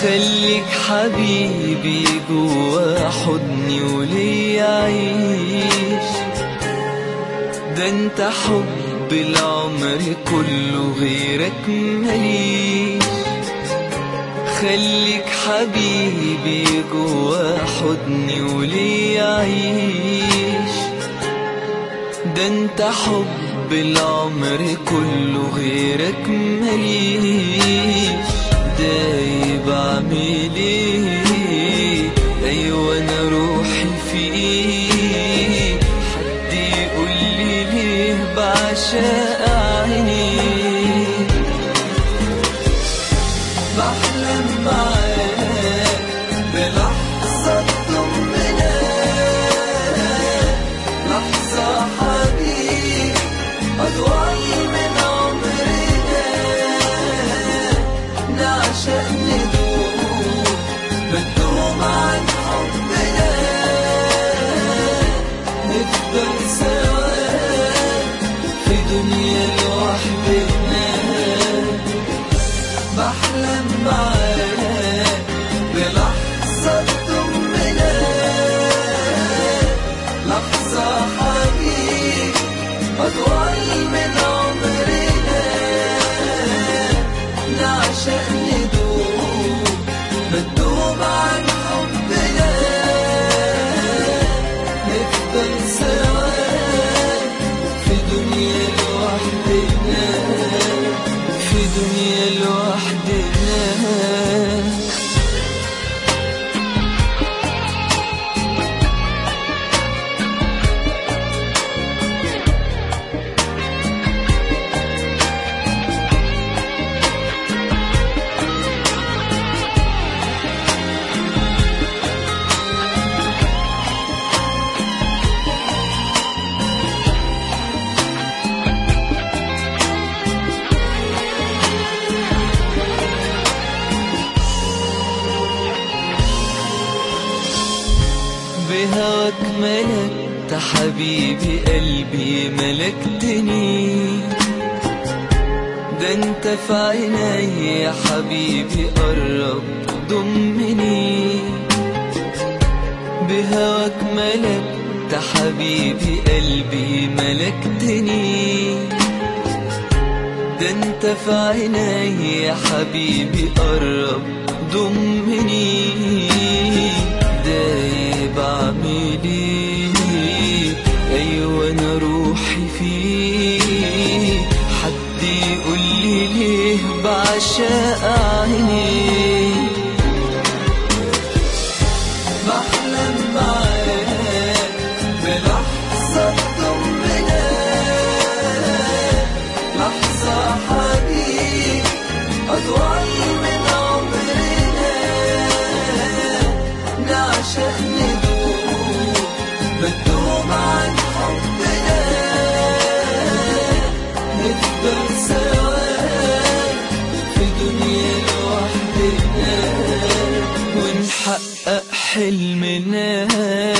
خليك حبيبي جوا حضني ولي عيش ده انت حب العمر كله غيرك مليش خليك حبيبي جوا حضني ولي عيش ده انت حب العمر كله غيرك مليش دايب اعمل ايه ايوه انا روحي فيه حد يقول لي ليه بعشق عينيك بحلم معاك بلحظة تطمنا لحظة حبيب أطول من عمرنا نعشق ندوب بتدوم عن حبنا نفضل سوا في دنيا لوحدنا بحلم معاك بلحظة تطمنا لحظة حبيب أطول من عمرنا نعشق ندوب بتدوب عن حبنا نفضل سوا في دنيا لوحدنا في دنيا لوحدنا بهواك ملكت حبيبي قلبي ملكتني ده انت في عيني يا حبيبي قرب ضمني بهواك ملكت حبيبي قلبي ملكتني ده انت في عيني يا حبيبي قرب ضمني دايب اعمل ايه ايوه انا روحي فيه حد يقول لي ليه بعشق عينيك بحلم معاك بلحظة تطمنا لحظة حبيب أطول من عمرنا نعشق ندوب بتدوم عن حبنا نفضل سوا في دنيا لوحدنا ونحقق حلمنا